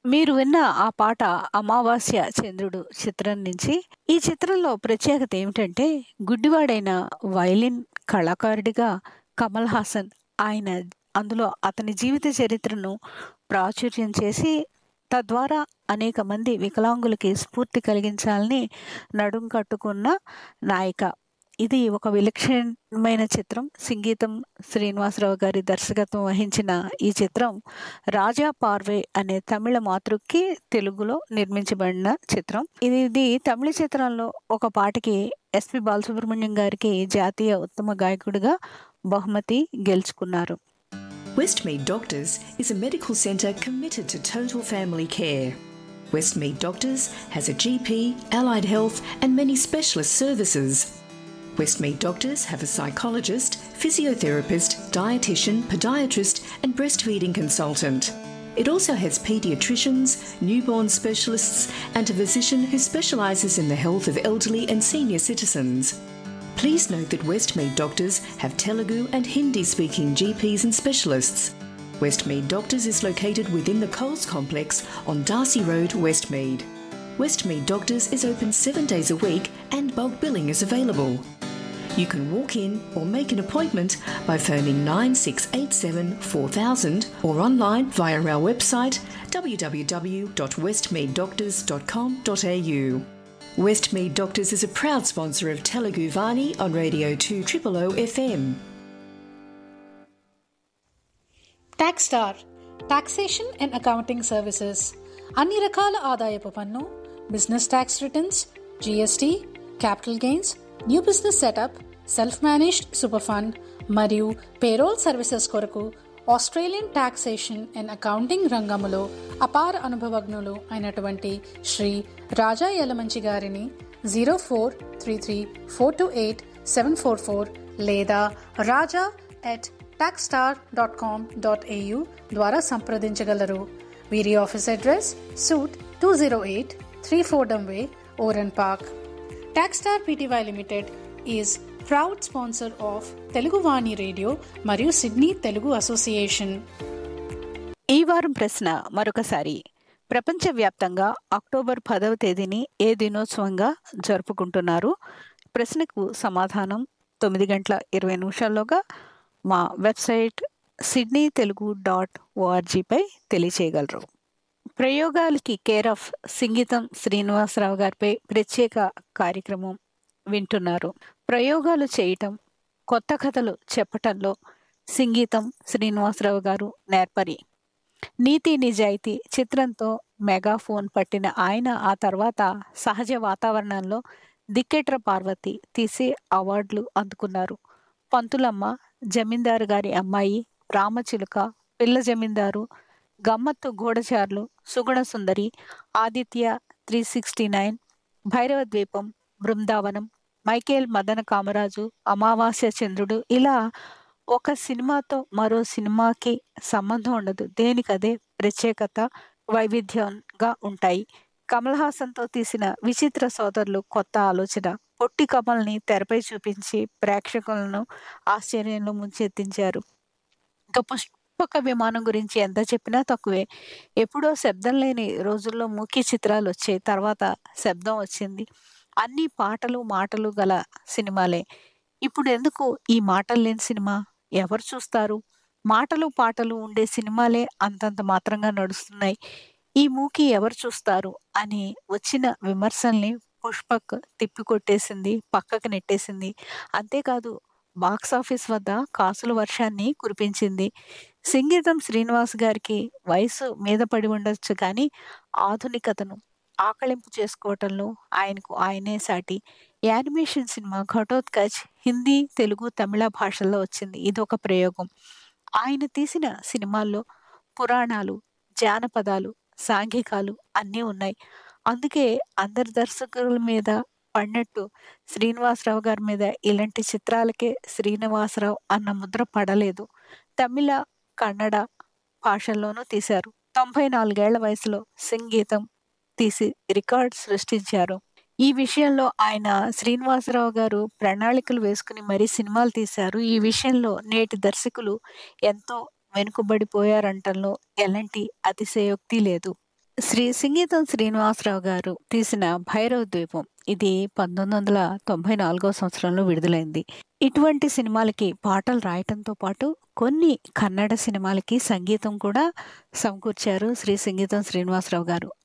మీరు విన్న ఆ పాట 'అమావాస్య చంద్రుడు' చిత్రం నుంచి. ఈ చిత్రంలో ప్రత్యేకత ఏమిటంటే గుడ్డివాడైన వయలిన్ కళాకారుడిగా కమల్ హాసన్ ఆయన అందులో అతని జీవిత చరిత్రను ప్రాచుర్యం చేసి తద్వారా అనేక మంది వికలాంగులకి స్ఫూర్తి కలిగించాలని నడుం కట్టుకున్న నాయిక. ఇది ఒక విలక్షణమైన చిత్రం. సంగీతం శ్రీనివాసరావు గారి దర్శకత్వం వహించిన ఈ చిత్రం 'రాజా పార్వే' అనే తమిళ మాతృకి తెలుగులో నిర్మించబడిన చిత్రం. ఇది ఇది తమిళ చిత్రంలో ఒక పాటకి ఎస్‌పి బాలసుబ్రహ్మణ్యం గారికి జాతీయ ఉత్తమ గాయకుడిగా బహుమతి గెలుచుకున్నారు. Westmead Doctors is a medical centre committed to total family care. Westmead Doctors has a GP, allied health, and many specialist services. Westmead Doctors have a psychologist, physiotherapist, dietitian, podiatrist, and breastfeeding consultant. It also has paediatricians, newborn specialists, and a physician who specialises in the health of elderly and senior citizens. Please note that Westmead Doctors have Telugu and Hindi speaking GPs and specialists. Westmead Doctors is located within the Coles complex on Darcy Road, Westmead. Westmead Doctors is open seven days a week and bulk billing is available. You can walk in or make an appointment by phoning 9687 4000 or online via our website www.westmeaddoctors.com.au. Westmead Doctors is a proud sponsor of Telugu Vani on Radio 2 Triple FM. Tax Star taxation and accounting services అన్ని రకాల ఆదాయపు పన్ను business tax returns GST capital gains new business setup self managed super fund మరియు payroll services కొరకు Australian taxation and accounting రంగములో అపార అనుభవజ్ఞులు అయినటువంటి శ్రీ రాజా యలమంచి గారిని zero four three three four two eight seven four four లేదా Raja at Taxstar dot com dot AU ద్వారా సంప్రదించగలరు వీరి office address suite two zero eight three Fordham way Oran park Taxstar PTY limited is proud sponsor of Telugu Vani radio మరియు Sydney Telugu association ఈ వారం ప్రశ్న మరొకసారి ప్రపంచవ్యాప్తంగా అక్టోబర్ పదవ తేదీని ఏ దినోత్సవంగా జరుపుకుంటున్నారు ప్రశ్నకు సమాధానం తొమ్మిది గంటల ఇరవై నిమిషాల్లోగా మా వెబ్సైట్ సిడ్నీ తెలుగు డాట్ ఓఆర్జీపై తెలియచేయగలరు ప్రయోగాలకి కేర్ ఆఫ్ సంగీతం శ్రీనివాసరావు గారిపై ప్రత్యేక కార్యక్రమం వింటున్నారు ప్రయోగాలు చేయటం కొత్త కథలు చెప్పటంలో సంగీతం శ్రీనివాసరావు గారు నేర్పరి నీతి నిజాయితీ చిత్రంతో మెగాఫోన్ పట్టిన ఆయన ఆ తర్వాత సహజ వాతావరణంలో దిక్కెట్ర పార్వతి తీసే అవార్డులు అందుకున్నారు పంతులమ్మ జమీందారు గారి అమ్మాయి రామచిలుక Pilla Zamindar Gammathu Goodhacharulu Suguna Sundari Aditya three sixty nine Bhairava Dweepam Brindavanam Michael మదన కామరాజు అమావాస్య చంద్రుడు ఇలా ఒక సినిమాతో మరో సినిమాకి సంబంధం ఉండదు దేనికదే ప్రత్యేకత వైవిధ్యంగా ఉంటాయి కమల్ హాసన్తో తీసిన విచిత్ర సోదరులు కొత్త ఆలోచన పొట్టి కమల్ని తెరపై చూపించి ప్రేక్షకులను ఆశ్చర్యంలో ముంచెత్తించారు ఇక పుష్పక విమానం గురించి ఎంత చెప్పినా తక్కువే ఎప్పుడో శబ్దం లేని రోజుల్లో మూకీ చిత్రాలు వచ్చాయి తర్వాత శబ్దం వచ్చింది అన్ని పాటలు మాటలు గల సినిమాలే ఇప్పుడు ఎందుకు ఈ మాటలు లేని సినిమా ఎవరు చూస్తారు మాటలు పాటలు ఉండే సినిమాలే అంతంత మాత్రంగా నడుస్తున్నాయి ఈ మూకీ ఎవరు చూస్తారు అని వచ్చిన విమర్శల్ని పుష్పక్ తిప్పికొట్టేసింది పక్కకు నెట్టేసింది అంతేకాదు బాక్స్ ఆఫీస్ వద్ద కాసుల వర్షాన్ని కురిపించింది సంగీతం శ్రీనివాస్ గారికి వయసు మీద పడి ఉండొచ్చు కానీ ఆధునికతను ఆకళింపు చేసుకోవటంలో ఆయనకు ఆయనే సాటి యానిమేషన్ సినిమా ఘటోత్కచ్ హిందీ తెలుగు తమిళ భాషల్లో వచ్చింది ఇది ఒక ప్రయోగం ఆయన తీసిన సినిమాల్లో పురాణాలు జానపదాలు సాంఘికాలు అన్నీ ఉన్నాయి అందుకే అందరి దర్శకుల మీద పడినట్టు శ్రీనివాసరావు గారి మీద ఇలాంటి చిత్రాలకే శ్రీనివాసరావు అన్న ముద్ర పడలేదు తమిళ కన్నడ భాషల్లోనూ తీశారు తొంభై నాలుగేళ్ల వయసులో సంగీతం తీసి రికార్డ్ సృష్టించారు ఈ విషయంలో ఆయన శ్రీనివాసరావు గారు ప్రణాళికలు వేసుకుని మరీ సినిమాలు తీశారు ఈ విషయంలో నేటి దర్శకులు ఎంతో వెనుకబడిపోయారంటంలో ఎలాంటి అతిశయోక్తి లేదు శ్రీ సింగీతం శ్రీనివాసరావు గారు తీసిన భైరవ ద్వీపం ఇది పంతొమ్మిది వందల తొంభై నాలుగో సంవత్సరంలో విడుదలైంది ఇటువంటి సినిమాలకి పాటలు రాయటంతో పాటు కొన్ని కన్నడ సినిమాలకి సంగీతం కూడా సమకూర్చారు శ్రీ సంగీతం శ్రీనివాసరావు గారు